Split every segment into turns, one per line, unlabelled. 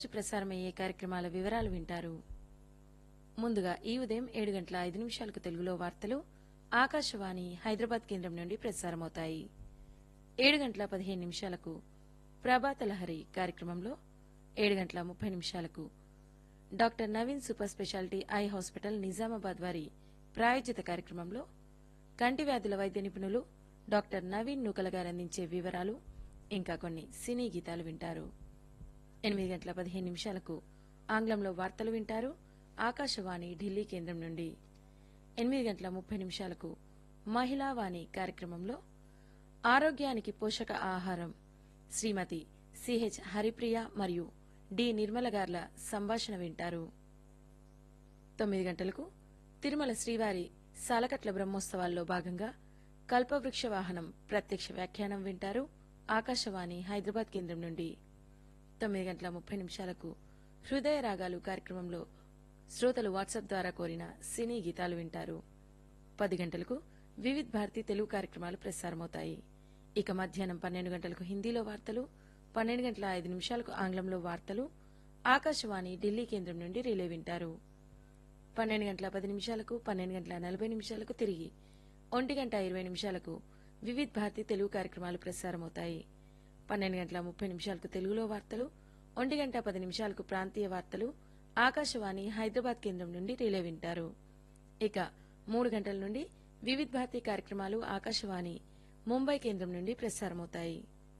ప్రసారమయ్యే కార్యక్రమాల వివరాలు వింటారు ముందుగా ఈ ఉదయం ఏడు గంటల ఐదు నిమిషాలకు తెలుగులో వార్తలు ఆకాశవాణి హైదరాబాద్ కేంద్రం నుండి ప్రసారమవుతాయి ఏడు గంటల పదిహేను నిమిషాలకు ప్రభాత లహరి కార్యక్రమంలో ఏడు గంటల ముప్పై నిమిషాలకు doctor Naveen super speciality eye hospital Nizamabad వారి ప్రాయోజిత కార్యక్రమంలో కంటి వ్యాధుల వైద్య నిపుణులు డాక్టర్ నవీన్ నూకల గారు అందించే వివరాలు ఇంకా కొన్ని సినీ గీతాలు వింటారు ఎనిమిది గంటల పదిహేను నిమిషాలకు ఆంగ్లంలో వార్తలు వింటారు ఆకాశవాణి ఢిల్లీ కేంద్రం నుండి ఎనిమిది గంటల ముప్పై నిమిషాలకు మహిళా వాణి కార్యక్రమంలో ఆరోగ్యానికి పోషక ఆహారం శ్రీమతి సిహెచ్ హరిప్రియ మరియు డి నిర్మల గార్ల సంభాషణ వింటారు తొమ్మిది గంటలకు తిరుమల శ్రీవారి సాలకట్ల బ్రహ్మోత్సవాల్లో భాగంగా కల్పవృక్ష వాహనం ప్రత్యక్ష వ్యాఖ్యానం వింటారు ఆకాశవాణి హైదరాబాద్ కేంద్రం నుండి తొమ్మిది గంటల ముప్పై నిమిషాలకు హృదయ రాగాలు కార్యక్రమంలో శ్రోతలు వాట్సాప్ ద్వారా కోరిన సినీ గీతాలు వింటారు పది గంటలకు వివిధ్ భారతి తెలుగు కార్యక్రమాలు ప్రసారమవుతాయి ఇక మధ్యాహ్నం పన్నెండు గంటలకు హిందీలో వార్తలు పన్నెండు గంటల ఐదు నిమిషాలకు ఆంగ్లంలో వార్తలు ఆకాశవాణి ఢిల్లీ కేంద్రం నుండి రిలే వింటారు పన్నెండు గంటల పది నిమిషాలకు పన్నెండు గంటల నలభై నిమిషాలకు తిరిగి ఒంటి గంట ఇరవై నిమిషాలకు వివిధ్ భారతి తెలుగు కార్యక్రమాలు ప్రసారమవుతాయి పన్నెండు గంటల ముప్పై నిమిషాలకు తెలుగులో వార్తలు ఒంటి గంట పది నిమిషాలకు ప్రాంతీయ వార్తలు ఆకాశవాణి హైదరాబాద్ కేంద్రం నుండి రిలే వింటారు ఇక మూడు గంటల నుండి వివిధ్ భారతి కార్యక్రమాలు ఆకాశవాణి ముంబై కేంద్రం నుండి ప్రసారమవుతాయి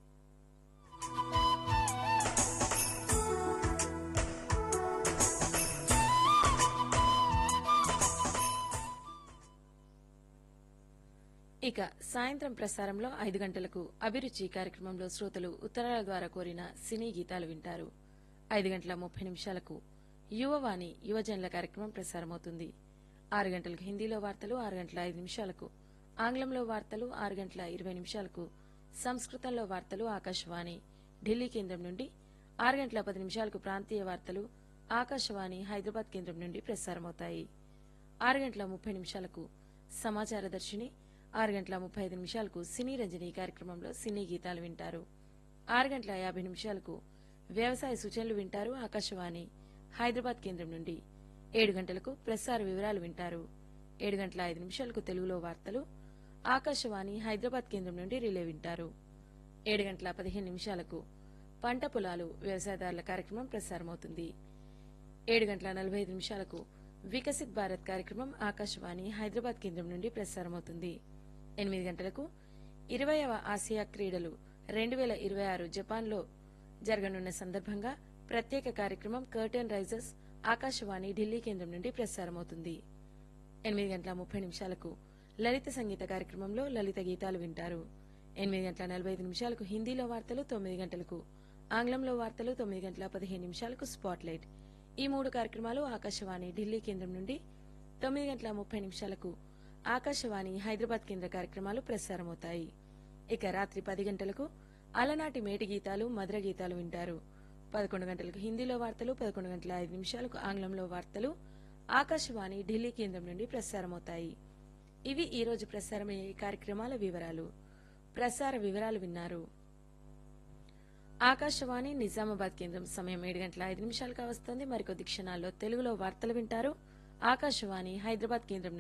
ఇక సాయంత్రం ప్రసారంలో ఐదు గంటలకు అభిరుచి కార్యక్రమంలో శ్రోతలు ఉత్తరాల ద్వారా కోరిన సినీ గీతాలు వింటారు ఐదు గంటల ముప్పై నిమిషాలకు యువవాణి యువజనుల కార్యక్రమం ప్రసారమవుతుంది ఆరు గంటలకు హిందీలో వార్తలు ఆరు గంటల ఐదు నిమిషాలకు ఆంగ్లంలో వార్తలు ఆరు గంటల ఇరవై నిమిషాలకు సంస్కృతంలో వార్తలు ఆకాశవాణి ఢిల్లీ కేంద్రం నుండి ఆరు గంటల పది నిమిషాలకు ప్రాంతీయ వార్తలు ఆకాశవాణి హైదరాబాద్ కేంద్రం నుండి ప్రసారమవుతాయి ఆరు గంటల ముప్పై నిమిషాలకు సమాచార దర్శిని ఆరు గంటల ముప్పై ఐదు నిమిషాలకు సినీ రంజని కార్యక్రమంలో సినీ గీతాలు వింటారు ఆరు గంటల యాభై నిమిషాలకు వ్యవసాయ సూచనలు వింటారు ఆకాశవాణి హైదరాబాద్ కేంద్రం నుండి ఏడు గంటలకు ప్రసార వివరాలు వింటారు ఏడు గంటల ఐదు నిమిషాలకు తెలుగులో వార్తలు ఆకాశవాణి హైదరాబాద్ కేంద్రం నుండి రిలే వింటారు ఏడు గంటల పదిహేను నిమిషాలకు పంట పొలాలు వ్యవసాయదారుల కార్యక్రమం ప్రసారమవుతుంది ఏడు గంటల నలభై ఐదు నిమిషాలకు వికసిత్ భారత్ కార్యక్రమం ఆకాశవాణి హైదరాబాద్ కేంద్రం నుండి ప్రసారమవుతుంది ఎనిమిది గంటలకు ఇరవయవ ఆసియా క్రీడలు రెండు వేల ఇరవై ఆరు జపాన్లో జరగనున్న సందర్భంగా ప్రత్యేక కార్యక్రమం కర్టన్ రైజర్స్ ఆకాశవాణి ఢిల్లీ కేంద్రం నుండి ప్రసారమవుతుంది ఎనిమిది గంటల ముప్పై నిమిషాలకు లలిత సంగీత కార్యక్రమంలో లలిత గీతాలు వింటారు ఎనిమిది గంటల నలభై ఐదు నిమిషాలకు హిందీలో వార్తలు తొమ్మిది గంటలకు ఆంగ్లంలో వార్తలు తొమ్మిది గంటల పదిహేను నిమిషాలకు స్పాట్ లైట్ ఈ మూడు కార్యక్రమాలు ఆకాశవాణి ఢిల్లీ కేంద్రం నుండి తొమ్మిది గంటల ముప్పై నిమిషాలకు ఆకాశవాణి హైదరాబాద్ కేంద్ర కార్యక్రమాలు ప్రసారమవుతాయి ఇక రాత్రి పది గంటలకు అలనాటి మేటి గీతాలు మధుర గీతాలు వింటారు పదకొండు గంటలకు హిందీలో వార్తలు పదకొండు గంటల ఐదు నిమిషాలకు ఆంగ్లంలో వార్తలు ఆకాశవాణి ఢిల్లీ కేంద్రం నుండి ప్రసారమవుతాయి ఇవి ఈ రోజు ప్రసారమయ్యే కార్యక్రమాల వివరాలు ప్రసార వివరాలు విన్నారు ఆకాశవాణి నిజామాబాద్ కేంద్రం సమయం ఏడు గంటల ఐదు నిమిషాలుగా వస్తుంది మరికొద్ది క్షణాల్లో తెలుగులో వార్తలు వింటారు ఆకాశవాణి హైదరాబాద్ కేంద్రం